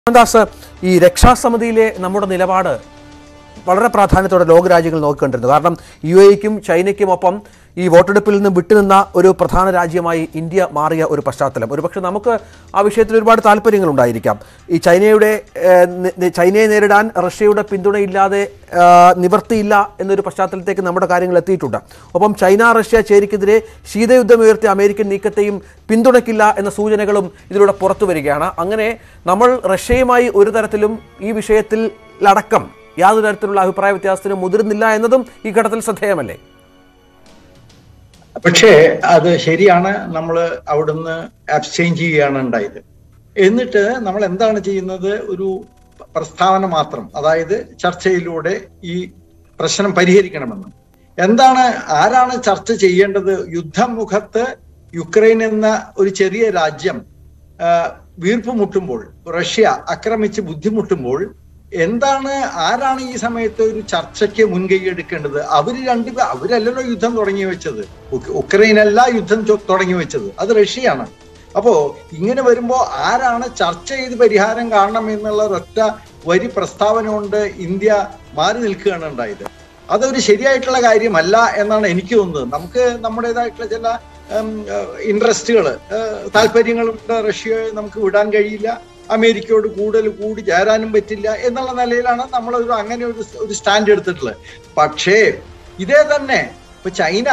മോഹൻദാസ് ഈ രക്ഷാസമിതിയിലെ നമ്മുടെ നിലപാട് വളരെ പ്രാധാന്യത്തോടെ ലോകരാജ്യങ്ങൾ നോക്കിക്കൊണ്ടിരുന്നു കാരണം യു എക്കും ചൈനയ്ക്കുമൊപ്പം ഈ വോട്ടെടുപ്പിൽ നിന്ന് വിട്ടുനിന്ന ഒരു പ്രധാന രാജ്യമായി ഇന്ത്യ മാറിയ ഒരു പശ്ചാത്തലം ഒരുപക്ഷെ നമുക്ക് ആ വിഷയത്തിൽ ഒരുപാട് താല്പര്യങ്ങൾ ഉണ്ടായിരിക്കാം ഈ ചൈനയുടെ ഏഹ്, നി- നി- ചൈനയെ നേരിടാൻ റഷ്യയുടെ പിന്തുണയില്ലാതെ ആഹ്, നിവർത്തിയില്ല എന്നൊരു പശ്ചാത്തലത്തേക്ക് നമ്മുടെ കാര്യങ്ങൾ എത്തിയിട്ടുണ്ട് ഒപ്പം ചൈന റഷ്യ ചേരിക്കെതിരെ ശീതയുദ്ധം ഉയർത്തിയ അമേരിക്കൻ നീക്കത്തെയും പിന്തുണയ്ക്കില്ല എന്ന സൂചനകളും ഇതിലൂടെ പുറത്തു വരികയാണ് അങ്ങനെ നമ്മൾ റഷ്യയുമായി ഒരു തരത്തിലും ഈ വിഷയത്തിൽ അടക്കം യാതൊരു തരത്തിലുള്ള അഭിപ്രായ വ്യത്യാസത്തിനും മുതിരുന്നില്ല എന്നതും ഈ ഘട്ടത്തിൽ ശ്രദ്ധേയമല്ലേ പക്ഷേ അത് ശരിയാണ് നമ്മൾ അവിടുന്ന് അബ്സ്റ്റെയിൻ ചെയ്യുകയാണ് ഉണ്ടായത് എന്നിട്ട് നമ്മൾ എന്താണ് ചെയ്യുന്നത് ഒരു പ്രസ്താവന മാത്രം അതായത് ചർച്ചയിലൂടെ ഈ പ്രശ്നം പരിഹരിക്കണമെന്ന് എന്താണ് ആരാണ് ചർച്ച ചെയ്യേണ്ടത് യുദ്ധമുഖത്ത് യുക്രൈൻ എന്ന ഒരു ചെറിയ രാജ്യം ആ, വീർപ്പുമുട്ടുമ്പോൾ റഷ്യ ആക്രമിച്ച് ബുദ്ധിമുട്ടുമ്പോൾ എന്താണ് ആരാണ് ഈ സമയത്ത് ഒരു ചർച്ചയ്ക്ക് മുൻകൈ എടുക്കേണ്ടത് അവര് രണ്ട് അവരല്ലല്ലോ യുദ്ധം തുടങ്ങി വെച്ചത് ഉക്- ഉക്രൈനല്ല യുദ്ധം ചൊ- തുടങ്ങി വെച്ചത് അത് റഷ്യയാണ് അപ്പോ ഇങ്ങനെ വരുമ്പോ ആരാണ് ചർച്ച ചെയ്ത് പരിഹാരം കാണണം എന്നുള്ള ഒരൊറ്റ വരി പ്രസ്താവന കൊണ്ട് ഇന്ത്യ മാറി നിൽക്കുകയാണ് ഉണ്ടായത് അതൊരു ശരിയായിട്ടുള്ള കാര്യമല്ല എന്നാണ് എനിക്ക് തോന്നുന്നത് നമുക്ക് നമ്മുടേതായിട്ടുള്ള ചില ഇൻട്രസ്റ്റുകൾ താല്പര്യങ്ങളുണ്ട് റഷ്യയെ നമുക്ക് വിടാൻ കഴിയില്ല അമേരിക്കയോട് കൂടുതൽ കൂടി ചേരാനും പറ്റില്ല എന്നുള്ള നിലയിലാണ് നമ്മൾ ഒരു അങ്ങനെ ഒരു ഒരു സ്റ്റാൻഡ് എടുത്തിട്ടുള്ളത് പക്ഷേ ഇതേ തന്നെ ഇപ്പൊ ചൈന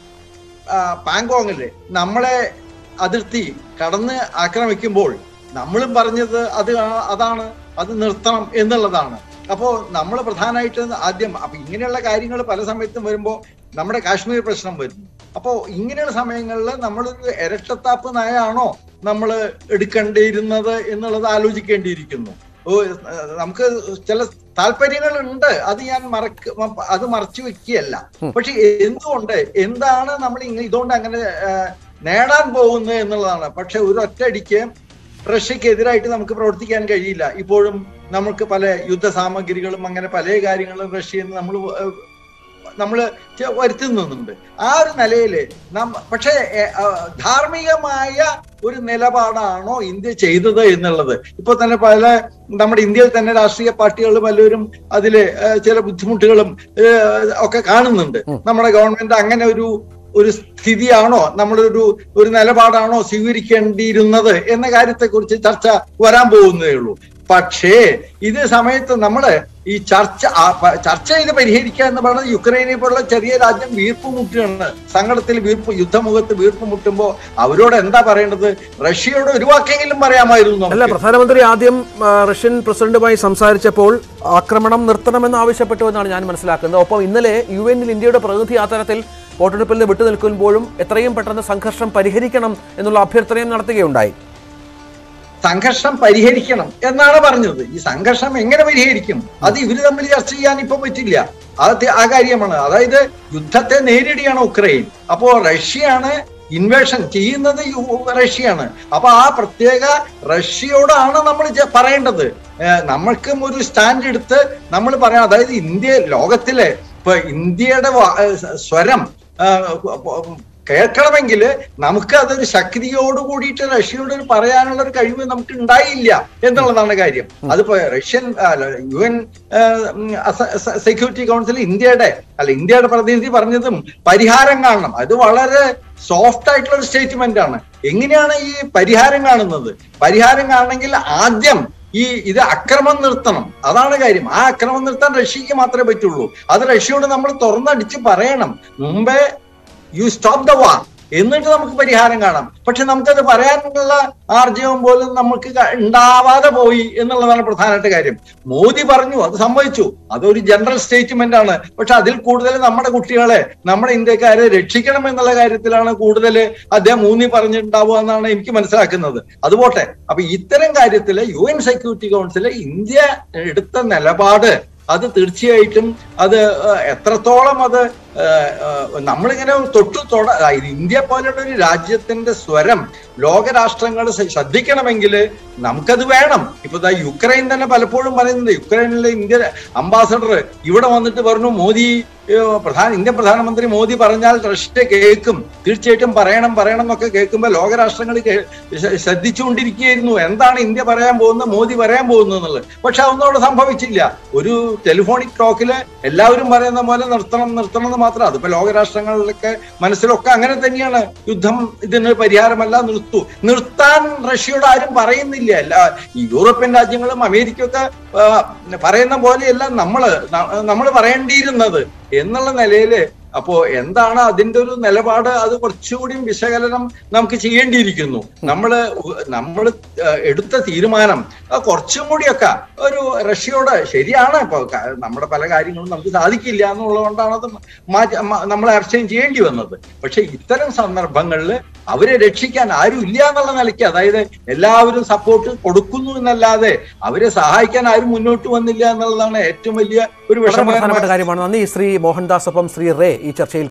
ആ, പാങ്കോങ്ങില് നമ്മളെ അതിർത്തി കടന്ന് ആക്രമിക്കുമ്പോൾ നമ്മളും പറഞ്ഞത് അത് ആ- അതാണ് അത് നിർത്തണം എന്നുള്ളതാണ് അപ്പോ നമ്മൾ പ്രധാനമായിട്ട് ആദ്യം അപ്പൊ ഇങ്ങനെയുള്ള കാര്യങ്ങൾ പല സമയത്തും വരുമ്പോൾ നമ്മുടെ കാശ്മീർ പ്രശ്നം വരുന്നു അപ്പോ ഇങ്ങനെയുള്ള സമയങ്ങളിൽ നമ്മളൊരു ഇരട്ടത്താപ്പ് നയാണോ നമ്മൾ എടുക്കേണ്ടിയിരുന്നത് എന്നുള്ളത് ആലോചിക്കേണ്ടിയിരിക്കുന്നു ഓ ഏഹ് നമുക്ക് ചില താല്പര്യങ്ങളുണ്ട് അത് ഞാൻ മറക്ക് മ- അത് മറച്ചു വെക്കുകയല്ല പക്ഷെ എന്തുകൊണ്ട് എന്താണ് നമ്മൾ ഇങ്ങ- ഇതുകൊണ്ട് അങ്ങനെ ഏഹ്, നേടാൻ പോകുന്നത് എന്നുള്ളതാണ് പക്ഷെ ഒരു ഒറ്റയടിക്ക് റഷ്യക്ക് എതിരായിട്ട് നമുക്ക് പ്രവർത്തിക്കാൻ കഴിയില്ല ഇപ്പോഴും നമുക്ക് പല യുദ്ധ സാമഗ്രികളും അങ്ങനെ പല കാര്യങ്ങളും റഷ്യയിൽ നിന്ന് നമ്മൾ നമ്മൾ വരുത്തുന്നുണ്ട് ആ ഒരു നിലയില് നാം പക്ഷേ ഏ, ആ, ധാർമ്മികമായ ഒരു നിലപാടാണോ ഇന്ത്യ ചെയ്തത് എന്നുള്ളത് ഇപ്പൊ തന്നെ പല നമ്മുടെ ഇന്ത്യയിൽ തന്നെ രാഷ്ട്രീയ പാർട്ടികൾ പലരും അതില് ഏ, ചില ബുദ്ധിമുട്ടുകളും ഏ, ഒക്കെ കാണുന്നുണ്ട് നമ്മുടെ ഗവൺമെന്റ് അങ്ങനെ ഒരു ഒരു സ്ഥിതിയാണോ നമ്മളൊരു ഒരു നിലപാടാണോ സ്വീകരിക്കേണ്ടിയിരുന്നത് എന്ന കാര്യത്തെക്കുറിച്ച് ചർച്ച വരാൻ പോകുന്നതേ ഉള്ളൂ പക്ഷേ ഇത് സമയത്ത് നമ്മള് ഈ ചർച്ച ആ പ- ചർച്ച ചെയ്ത് പരിഹരിക്കുക എന്ന് പറയുന്നത് യുക്രൈനെ പോലുള്ള ചെറിയ രാജ്യം വീർപ്പ് മുട്ടുകയാണ് സങ്കടത്തിൽ വീർപ്പ് യുദ്ധമുഖത്ത് വീർപ്പ് മുട്ടുമ്പോ അവരോട് എന്താ പറയേണ്ടത് റഷ്യയോട് ഒരു വാക്കെങ്കിലും പറയാമായിരുന്നു അല്ല നമുക്ക്. പ്രധാനമന്ത്രി ആദ്യം ആ, റഷ്യൻ പ്രസിഡന്റുമായി സംസാരിച്ചപ്പോൾ ആക്രമണം നിർത്തണമെന്ന് ആവശ്യപ്പെട്ടു എന്നാണ് ഞാൻ മനസ്സിലാക്കുന്നത് ഒപ്പം ഇന്നലെ യു എന്നിൽ ഇന്ത്യയുടെ പ്രതിനിധി ആ തരത്തിൽ വോട്ടെടുപ്പിൽ നിന്ന് വിട്ടുനിൽക്കുമ്പോഴും എത്രയും പെട്ടെന്ന് സംഘർഷം പരിഹരിക്കണം എന്നുള്ള അഭ്യർത്ഥനയും നടത്തുകയുണ്ടായി സംഘർഷം പരിഹരിക്കണം എന്നാണ് പറഞ്ഞത് ഈ സംഘർഷം എങ്ങനെ പരിഹരിക്കും അത് ഇവര് തമ്മിൽ ചർച്ച ചെയ്യാൻ ഇപ്പൊ പറ്റില്ല അത് ആ കാര്യമാണ് അതായത് യുദ്ധത്തെ നേരിടുകയാണ് ഉക്രൈൻ അപ്പോ റഷ്യയാണ് ഇൻവേഷൻ ചെയ്യുന്നത് യു- റഷ്യയാണ് അപ്പൊ ആ പ്രത്യേക റഷ്യയോടാണ് നമ്മൾ ചെ- പറയേണ്ടത് ഏഹ് നമ്മൾക്കും ഒരു സ്റ്റാൻഡ് എടുത്ത് നമ്മൾ പറയാം അതായത് ഇന്ത്യ ലോകത്തിലെ ഇപ്പൊ ഇന്ത്യയുടെ വാ- ഏഹ് സ്വരം ഏഹ് കേൾക്കണമെങ്കിൽ നമുക്ക് അതൊരു ശക്തിയോട് കൂടിയിട്ട് റഷ്യയോട് ഒരു പറയാനുള്ള ഒരു കഴിവ് നമുക്ക് ഉണ്ടായില്ല എന്നുള്ളതാണ് കാര്യം അതിപ്പോ Russian U N security council ഇന്ത്യയുടെ അല്ല ഇന്ത്യയുടെ പ്രതിനിധി പറഞ്ഞതും പരിഹാരം കാണണം അത് വളരെ സോഫ്റ്റ് ആയിട്ടുള്ള ഒരു സ്റ്റേറ്റ്മെന്റ് ആണ് എങ്ങനെയാണ് ഈ പരിഹാരം കാണുന്നത് പരിഹാരം കാണണമെങ്കിൽ ആദ്യം ഈ ഇത് അക്രമം നിർത്തണം അതാണ് കാര്യം ആ അക്രമം നിർത്താൻ റഷ്യക്ക് മാത്രമേ പറ്റുള്ളൂ അത് റഷ്യയോട് നമ്മൾ തുറന്നടിച്ച് പറയണം മുമ്പേ യു സ്റ്റോപ്പ് ദ വാർ എന്നിട്ട് നമുക്ക് പരിഹാരം കാണാം പക്ഷെ നമുക്കത് പറയാനുള്ള ആർജവം പോലും നമുക്ക് ക- ഉണ്ടാവാതെ പോയി എന്നുള്ളതാണ് പ്രധാനമായിട്ട് കാര്യം മോദി പറഞ്ഞു അത് സമ്മതിച്ചു അതൊരു ജനറൽ സ്റ്റേറ്റ്മെന്റ് ആണ് പക്ഷെ അതിൽ കൂടുതൽ നമ്മുടെ കുട്ടികളെ നമ്മുടെ ഇന്ത്യക്കാരെ രക്ഷിക്കണം എന്നുള്ള കാര്യത്തിലാണ് കൂടുതൽ അദ്ദേഹം ഊന്നി പറഞ്ഞിട്ടുണ്ടാവുക എന്നാണ് എനിക്ക് മനസ്സിലാക്കുന്നത് അതുപോട്ടെ അപ്പൊ ഇത്തരം കാര്യത്തില് യു എൻ സെക്യൂരിറ്റി കൗൺസില് ഇന്ത്യ എടുത്ത നിലപാട് അത് തീർച്ചയായിട്ടും അത് ഏഹ്, എത്രത്തോളം അത് ഏഹ്, ഏഹ്, നമ്മളിങ്ങനെ തൊട്ടു തൊട ആ, ഇത് ഇന്ത്യ പോലുള്ള ഒരു രാജ്യത്തിന്റെ സ്വരം ലോകരാഷ്ട്രങ്ങൾ ശ്ര- ശ്രദ്ധിക്കണമെങ്കിൽ നമുക്കത് വേണം ഇപ്പൊ ദാ യുക്രൈൻ തന്നെ പലപ്പോഴും പറയുന്നത് യുക്രൈനിലെ ഇന്ത്യ അംബാസഡർ ഇവിടെ വന്നിട്ട് പറഞ്ഞു മോദി ഏഹ്, പ്രധാന ഇന്ത്യൻ പ്രധാനമന്ത്രി മോദി പറഞ്ഞാൽ റഷ്യ കേൾക്കും തീർച്ചയായിട്ടും പറയണം പറയണം എന്നൊക്കെ കേൾക്കുമ്പോൾ ലോകരാഷ്ട്രങ്ങൾ കേ- ശ്ര- ശ്രദ്ധിച്ചുകൊണ്ടിരിക്കുകയായിരുന്നു എന്താണ് ഇന്ത്യ പറയാൻ പോകുന്നത് മോദി പറയാൻ പോകുന്നത് എന്നുള്ളത് പക്ഷെ അതൊന്നും അവിടെ സംഭവിച്ചില്ല ഒരു ടെലിഫോണിക് ടോക്കില് എല്ലാവരും പറയുന്ന പോലെ നിർത്തണം നിർത്തണം എന്ന് മാത്രം അതിപ്പോ ലോകരാഷ്ട്രങ്ങളിലൊക്കെ മനസ്സിലൊക്കെ അങ്ങനെ തന്നെയാണ് യുദ്ധം ഇതിന് പരിഹാരമല്ല നിർത്തൂ നിർത്താൻ റഷ്യയോട് ആരും പറയുന്നില്ല എല്ലാ ഈ യൂറോപ്യൻ രാജ്യങ്ങളും അമേരിക്കയൊക്കെ ആ, പറയുന്ന പോലെയല്ല നമ്മള് നമ്മൾ പറയേണ്ടിയിരുന്നത് എന്നുള്ള നിലയില് അപ്പോ എന്താണ് അതിന്റെ ഒരു നിലപാട് അത് കുറച്ചുകൂടി വിശകലനം നമുക്ക് ചെയ്യേണ്ടിയിരിക്കുന്നു നമ്മള് നമ്മൾ എടുത്ത തീരുമാനം അത് കുറച്ചും കൂടിയൊക്കെ ഒരു റഷ്യയോട് ശരിയാണ് ഇപ്പൊ ക- നമ്മുടെ പല കാര്യങ്ങളും നമുക്ക് സാധിക്കില്ല എന്നുള്ളതുകൊണ്ടാണ് അത് മാറ്റി മ- നമ്മൾ അബ്സ്റ്റൈൻ ചെയ്യേണ്ടി വന്നത് പക്ഷെ ഇത്തരം സന്ദർഭങ്ങളിൽ അവരെ രക്ഷിക്കാൻ ആരും ഇല്ല എന്നുള്ള നിലയ്ക്ക് അതായത് എല്ലാവരും സപ്പോർട്ട് കൊടുക്കുന്നു എന്നല്ലാതെ അവരെ സഹായിക്കാൻ ആരും മുന്നോട്ട് വന്നില്ല എന്നുള്ളതാണ് ഏറ്റവും വലിയ ഒരു വളരെ പ്രധാനപ്പെട്ട വിഷമകരമായ കാര്യമാണ് നന്ദി ശ്രീ മോഹൻദാസ് ഒപ്പം ശ്രീ റേ ഈ ചർച്ചയിൽ